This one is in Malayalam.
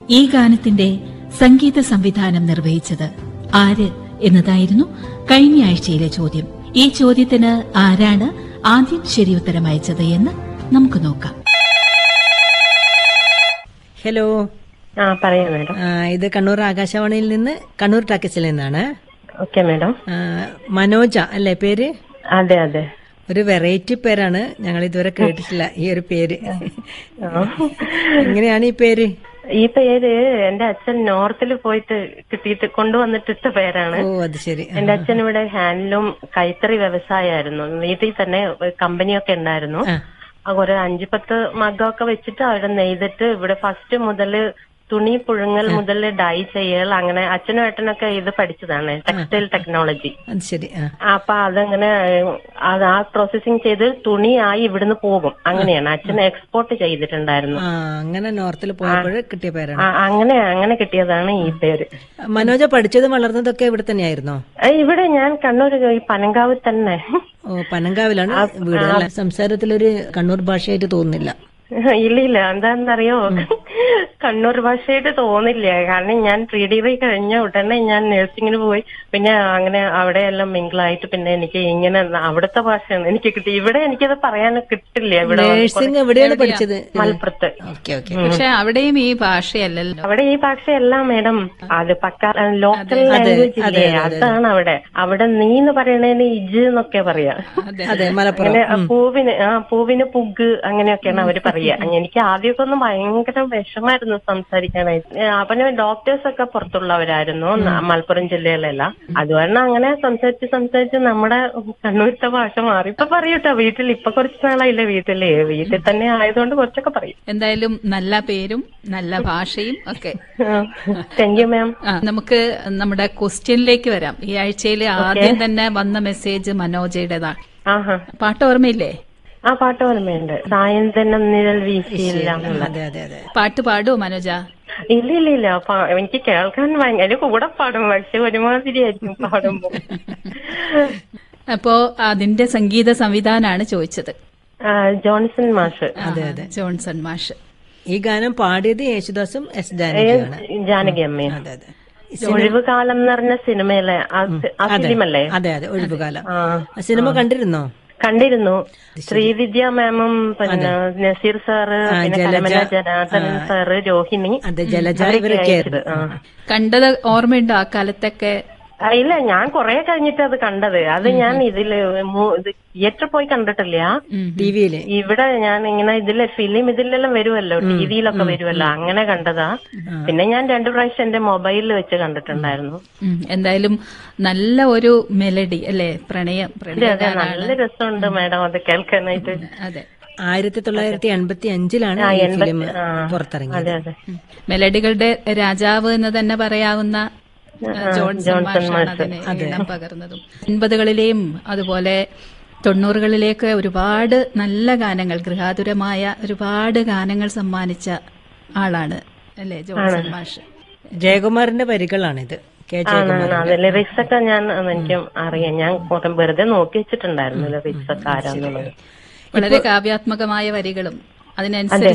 ഈ ഗാനത്തിന്റെ സംഗീത സംവിധാനം നിർവഹിച്ചത് ആര് എന്നതായിരുന്നു കഴിഞ്ഞ ആഴ്ചയിലെ ചോദ്യം ഈ ചോദ്യത്തിന് ആരാണ് ആദ്യം ശരിയുത്തരം അയച്ചത് എന്ന് നമുക്ക് നോക്കാം ഹലോ ആ പറയാം മാഡം ആ, ഇത് കണ്ണൂർ ആകാശവാണിയിൽ നിന്ന് കണ്ണൂർ ടാക്കസിൽ നിന്നാണ് ഓക്കെ മാഡം ആ, മനോജ അല്ലേ പേര് അതെ അതെ ഒരു വെറൈറ്റി പേരാണ് ഞങ്ങൾ ഇതുവരെ കേട്ടിട്ടില്ല ഈ ഒരു പേര് ആ. എങ്ങനെയാണ് ഈ പേര് ഈ പേര് എന്റെ അച്ഛൻ നോർത്തിൽ പോയിട്ട് കിട്ടിയിട്ട് കൊണ്ടുവന്നിട്ടിട്ട പേരാണ് ഓ അത് ശരി ആ, എന്റെ അച്ഛൻ ഇവിടെ ഹാൻഡ്ലൂം കൈത്തറി വ്യവസായമായിരുന്നു വീട്ടിൽ തന്നെ കമ്പനിയൊക്കെ ഉണ്ടായിരുന്നു ആ. ആ ഒരു അഞ്ചു പത്ത് മഗ്ഗമൊക്കെ വെച്ചിട്ട് അവിടെ നെയ്തിട്ട് ഇവിടെ ഫസ്റ്റ് മുതല് തുണി പുഴുങ്ങൽ മുതൽ ഡൈ ചെയ്യൽ അങ്ങനെ അച്ഛനും ഏട്ടനൊക്കെ ഇത് പഠിച്ചതാണ് ടെക്സ്റ്റൈൽ ടെക്നോളജി അത് ശരി ആ അപ്പൊ അതങ്ങനെ ഏഹ്, അത് ആ പ്രോസസ്സിങ് ചെയ്ത് തുണിയായി ഇവിടുന്ന് പോകും അങ്ങനെയാണ് അച്ഛൻ എക്സ്പോർട്ട് ചെയ്തിട്ടുണ്ടായിരുന്നു ആ അങ്ങനെ നോർത്തിൽ പോയപ്പോൾ കിട്ടിയ പേരാണ് ആ, അങ്ങനെ അങ്ങനെ കിട്ടിയതാണ് ഈ പേര് മനോജ പഠിച്ചതും വളർന്നതൊക്കെ ഇവിടെ തന്നെയായിരുന്നോ ഏഹ്, ഇവിടെ ഞാൻ കണ്ണൂർ ഈ പനങ്കാവിൽ തന്നെ ഓ പനങ്കാവിലാണ് വീട് അല്ലേ സംസാരത്തിലൊരു കണ്ണൂർ ഭാഷയായിട്ട് തോന്നുന്നില്ല ഇല്ല ഇല്ല എന്താണെന്നറിയോ കണ്ണൂർ ഭാഷയായിട്ട് തോന്നില്ല കാരണം ഞാൻ പ്രീ ഡിഗ്രി കഴിഞ്ഞ ഉടനെ ഞാൻ നഴ്സിങ്ങിന് പോയി പിന്നെ അങ്ങനെ അവിടെ എല്ലാം മിങ്കിളായിട്ട് പിന്നെ എനിക്ക് ഇങ്ങനെ അവിടുത്തെ ഭാഷയാണ് എനിക്ക് കിട്ടി ഇവിടെ എനിക്കത് പറയാൻ കിട്ടില്ല ഇവിടെ നേഴ്സിംഗ് എവിടെയാണ് പഠിച്ചത് മലപ്പുറത്ത് ഓക്കെ ഓക്കെ പക്ഷെ അവിടെയും ഈ ഭാഷയല്ലല്ലോ അവിടെ ഈ ഭാഷയല്ല മേഡം അത് പക്ക ലോക്കൽ ലാംഗ്വേജ് ഇല്ലേ അതാണ് അവിടെ അവിടെ നീ എന്ന് പറയണതിന് ഇജ് എന്നൊക്കെ പറയാ അതെ മലപ്പുറം അങ്ങനെ പൂവിന് ആ പൂവിന് പുഗ് അങ്ങനെയൊക്കെയാണ് അവര് പറയാ എനിക്ക് ആദ്യമൊക്കെ ഒന്ന് ഭയങ്കര വിഷമായിരുന്നു സംസാരിക്കാനായിട്ട് ഏ, അവന് ഡോക്ടേഴ്സ് ഒക്കെ പുറത്തുള്ളവരായിരുന്നു ന- മലപ്പുറം ജില്ലയിലെല്ലാം അതുകൊണ്ട് അങ്ങനെ സംസാരിച്ച് സംസാരിച്ച് നമ്മുടെ കണ്ണൂരത്തെ ഭാഷ മാറി ഇപ്പൊ പറയൂട്ടോ വീട്ടിൽ ഇപ്പൊ കുറച്ച് നാളായില്ലേ വീട്ടില് വീട്ടിൽ തന്നെ ആയതുകൊണ്ട് കുറച്ചൊക്കെ പറയും എന്തായാലും നല്ല പേരും നല്ല ഭാഷയും ഒക്കെ താങ്ക് യു മാം ആ, നമുക്ക് നമ്മുടെ ക്വസ്റ്റ്യനിലേക്ക് വരാം ഈ ആഴ്ചയിൽ ആദ്യം തന്നെ വന്ന മെസ്സേജ് മനോജയുടേതാണ് ആഹാ പാട്ട് ഓർമ്മയില്ലേ ആ പാട്ട് ഓർമ്മയുണ്ട് സായന്തനം നിഴൽ വീശിയില്ല എന്നുള്ള അതെ അതെ അതെ പാട്ട് പാടുവോ മനോജ ഇല്ല ഇല്ല ഇല്ല പാ- എനിക്ക് കേൾക്കാൻ ഭയങ്കര കൂടെ പാടും പക്ഷെ ഒരുമാതിരി ആയിരിക്കും പാടുമ്പോ അപ്പോ അതിന്റെ സംഗീത സംവിധാനാണ് ചോദിച്ചത് ആ, ജോൺസൺ മാഷ് അതെ അതെ ജോൺസൺ മാഷ് ഈ ഗാനം പാടിയത് യേശുദാസും എസ് ജാനകിയാണ് ജാനകി അമ്മയും അതെ അതെ ഒഴിവുകാലം എന്ന് പറഞ്ഞ സിനിമയിലെ ആ സി- ആ ഫിലിമല്ലേ അതെ അതെ ഒഴിവുകാലം ആ ആ സിനിമ കണ്ടിരുന്നോ കണ്ടിരുന്നു ശ്രീവിദ്യ മാമും പിന്നെ നസീർ സാറ് പിന്നെ കലമന ജനാർദ്ദനൻ സാറ് രോഹിണി അതെ ജലജ അവരൊക്കെ ഇവരൊക്കെ അയച്ചത്. ആ. കണ്ടത് ഓർമ്മയുണ്ടോ ആ കാലത്തൊക്കെ ആ, ഇല്ല ഞാൻ കൊറേ കഴിഞ്ഞിട്ട് അത് കണ്ടത് അത് ഞാൻ ഇതില് മു- ഇത് തിയേറ്ററിൽ പോയി കണ്ടിട്ടില്ല ഉം. ടി വിയില് ഇവിടെ ഞാൻ ഇങ്ങനെ ഇതിലെ ഫിലിം ഇതിലെല്ലാം വരുമല്ലോ ടിവിയിലൊക്കെ വരുമല്ലോ അങ്ങനെ കണ്ടതാ പിന്നെ ഞാൻ രണ്ടു പ്രാവശ്യം എന്റെ മൊബൈലിൽ വെച്ച് കണ്ടിട്ടുണ്ടായിരുന്നു ഉം. എന്തായാലും നല്ല ഒരു മെലഡി അല്ലേ പ്രണയം അതെ പ്രണയഗാനാണ് നല്ല രസമുണ്ട് മാഡം അത് കേൾക്കാനായിട്ട് അതെ ആയിരത്തി തൊള്ളായിരത്തി എൺപത്തി അഞ്ചിലാണ് ഈ ഫിലിം പുറത്തിറങ്ങിയത് അതെ അതെ ഉം. മെലഡികളുടെ രാജാവ് എന്ന് തന്നെ പറയാവുന്ന ആ, ജോൺസൺ മാഷാണ് അതിന് ഇടം പകർന്നതും എൺപതുകളിലെയും അതുപോലെ തൊണ്ണൂറുകളിലേക്ക് ഒരുപാട് നല്ല ഗാനങ്ങൾ ഗൃഹാതുരമായ ഒരുപാട് ഗാനങ്ങൾ സമ്മാനിച്ച ആളാണ് അല്ലേ ജോൺസൺ മാഷ് ജയകുമാറിന്റെ വരികളാണിത് കെ ആണ് ജയകുമാർ അത് ലിറിക്സ് ഒക്കെ ഞാൻ എനിക്ക് അറിയാം ഞാൻ കുറെ വെറുതെ നോക്കി വെച്ചിട്ടുണ്ടായിരുന്നു ലിറിക്സ് ഒക്കെ ആരാന്നുള്ളത് വളരെ കാവ്യാത്മകമായ വരികളും അതിനനുസരിച്ച്